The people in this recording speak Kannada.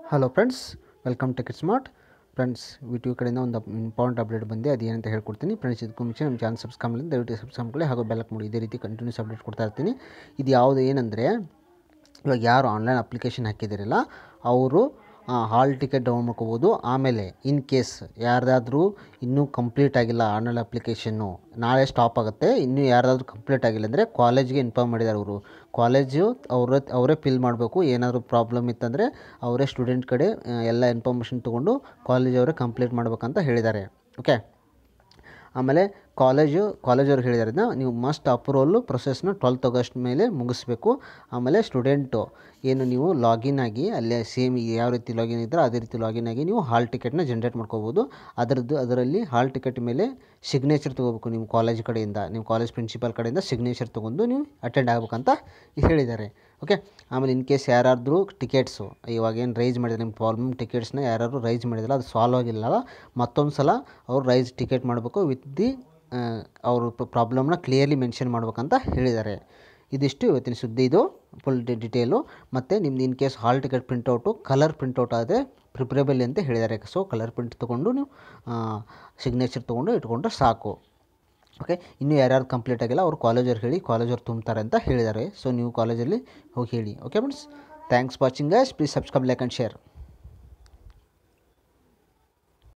hello friends welcome to kit smart friends VTU ಕಡೆಯಿಂದ ಒಂದು ಇಂಪಾರ್ಟೆಂಟ್ ಅಪ್ಡೇಟ್ ಬಂದಿದೆ ಅದೇನಂತ ಹೇಳ್ಕೊಡ್ತೀನಿ ಫ್ರೆಂಡ್ಸ್ ಇದಕ್ಕೂ ಮುಂಚೆ ನಮ್ಮ ಚಾನಲ್ ಸಬ್ಸ್ಕ್ರೈಬ್ ಮಾಡಿದ್ರೆ ದಯವಿಟ್ಟು ಸಬ್ಸ್ಕ್ರೈಬ್ ಮಾಡಿ ಹಾಗೂ ಬೆಲ್ಲಕ್ ಮಾಡಿ ಇದೇ ರೀತಿ ಕಂಟಿನ್ಯೂಸ್ ಅಪ್ಡೇಟ್ ಕೊಡ್ತಾ ಇರ್ತೀನಿ ಇದು ಯಾವುದು ಏನಂದರೆ ಇವಾಗ ಯಾರು ಆನ್ಲೈನ್ ಅಪ್ಲಿಕೇಶನ್ ಹಾಕಿದಿರಲ್ಲ ಅವರು ಹಾಲ್ ಟಿಕೆಟ್ ಡೌನ್ ಮಾಡ್ಕೋಬೋದು ಆಮೇಲೆ ಇನ್ ಕೇಸ್ ಯಾರ್ದಾದ್ರೂ ಇನ್ನೂ ಕಂಪ್ಲೀಟ್ ಆಗಿಲ್ಲ ಆನ್ಲೈನ್ ಅಪ್ಲಿಕೇಶನ್ನು ನಾಳೆ ಸ್ಟಾಪ್ ಆಗುತ್ತೆ ಇನ್ನೂ ಯಾರ್ದಾದ್ರೂ ಕಂಪ್ಲೀಟ್ ಆಗಿಲ್ಲ ಅಂದರೆ ಕಾಲೇಜ್ಗೆ ಇನ್ಫಾರ್ಮ್ ಮಾಡಿದ್ದಾರೆ ಅವರು ಕಾಲೇಜು ಅವರೇ ಅವರೇ ಫಿಲ್ ಮಾಡಬೇಕು ಏನಾದರೂ ಪ್ರಾಬ್ಲಮ್ ಇತ್ತಂದರೆ ಅವರೇ ಸ್ಟೂಡೆಂಟ್ ಕಡೆ ಆ, ಎಲ್ಲ ಇನ್ಫಾರ್ಮೇಷನ್ ತೊಗೊಂಡು ಕಾಲೇಜವರೇ ಕಂಪ್ಲೀಟ್ ಮಾಡ್ಬೇಕಂತ ಹೇಳಿದ್ದಾರೆ ಓಕೆ ಆಮೇಲೆ ಕಾಲೇಜು ಕಾಲೇಜವ್ರು ಹೇಳಿದ್ದಾರೆ ಇದನ್ನ ನೀವು ಮಸ್ಟ್ ಅಪ್ರೂವಲ್ಲು ಪ್ರೊಸೆಸ್ನ ಟ್ವೆಲ್ತ್ ಆಗಸ್ಟ್ ಮೇಲೆ ಮುಗಿಸ್ಬೇಕು ಆಮೇಲೆ ಸ್ಟೂಡೆಂಟು ಏನು ನೀವು ಲಾಗಿನ್ ಆಗಿ ಅಲ್ಲೇ ಸೇಮ್ ಯಾವ ರೀತಿ ಲಾಗಿನ್ ಇದ್ದರೆ ಅದೇ ರೀತಿ ಲಾಗಿನ್ ಆಗಿ ನೀವು ಹಾಲ್ ಟಿಕೆಟ್ನ ಜನ್ರೇಟ್ ಮಾಡ್ಕೋಬೋದು ಅದರದ್ದು ಅದರಲ್ಲಿ ಹಾಲ್ ಟಿಕೆಟ್ ಮೇಲೆ ಸಿಗ್ನೇಚರ್ ತೊಗೋಬೇಕು ನಿಮ್ಮ ಕಾಲೇಜ್ ಕಡೆಯಿಂದ ನೀವು ಕಾಲೇಜ್ ಪ್ರಿನ್ಸಿಪಾಲ್ ಕಡೆಯಿಂದ ಸಿಗ್ನೇಚರ್ ತೊಗೊಂಡು ನೀವು ಅಟೆಂಡ್ ಆಗ್ಬೇಕಂತ ಹೇಳಿದ್ದಾರೆ ಓಕೆ ಆಮೇಲೆ ಇನ್ ಕೇಸ್ ಯಾರಾದರೂ ಟಿಕೆಟ್ಸು ಇವಾಗ ಏನು ರೈಸ್ ಮಾಡಿದ್ದಾರೆ ನಿಮ್ಮ ಪ್ರಾಬ್ಲಮ್ ಟಿಕೆಟ್ಸ್ನ ಯಾರು ರೈಸ್ ಮಾಡಿದಿಲ್ಲ ಅದು ಸಾಲ್ವ್ ಆಗಿಲ್ಲ ಮತ್ತೊಂದು ಸಲ ಅವ್ರು ರೈಸ್ ಟಿಕೆಟ್ ಮಾಡಬೇಕು ವಿತ್ ದಿ ಅವ್ರ ಪ್ರಾಬ್ಲಮ್ನ ಕ್ಲಿಯರ್ಲಿ ಮೆನ್ಷನ್ ಮಾಡ್ಬೇಕಂತ ಹೇಳಿದ್ದಾರೆ ಇದಿಷ್ಟು ಇವತ್ತಿನ ಸುದ್ದಿ ಇದು ಫುಲ್ ಡಿಟೇಲು ಮತ್ತು ನಿಮ್ದು in case hall ticket printout colour printout ಆದರೆ ಪ್ರಿಫರೇಬಲ್ ಅಂತ ಹೇಳಿದ್ದಾರೆ ಸೊ ಕಲರ್ ಪ್ರಿಂಟ್ ತೊಗೊಂಡು ನೀವು ಸಿಗ್ನೇಚರ್ ತೊಗೊಂಡು ಇಟ್ಕೊಂಡ್ರೆ ಸಾಕು ಓಕೆ ಇನ್ನೂ ಯಾರ್ಯಾರು ಕಂಪ್ಲೀಟ್ ಆಗಿಲ್ಲ ಅವ್ರು ಕಾಲೇಜವ್ರು ಹೇಳಿ ಕಾಲೇಜವ್ರು ತುಂಬ್ತಾರೆ ಅಂತ ಹೇಳಿದ್ದಾರೆ ಸೊ ನೀವು ಕಾಲೇಜಲ್ಲಿ ಹೋಗಿ ಹೇಳಿ okay friends thanks watching guys please subscribe like and share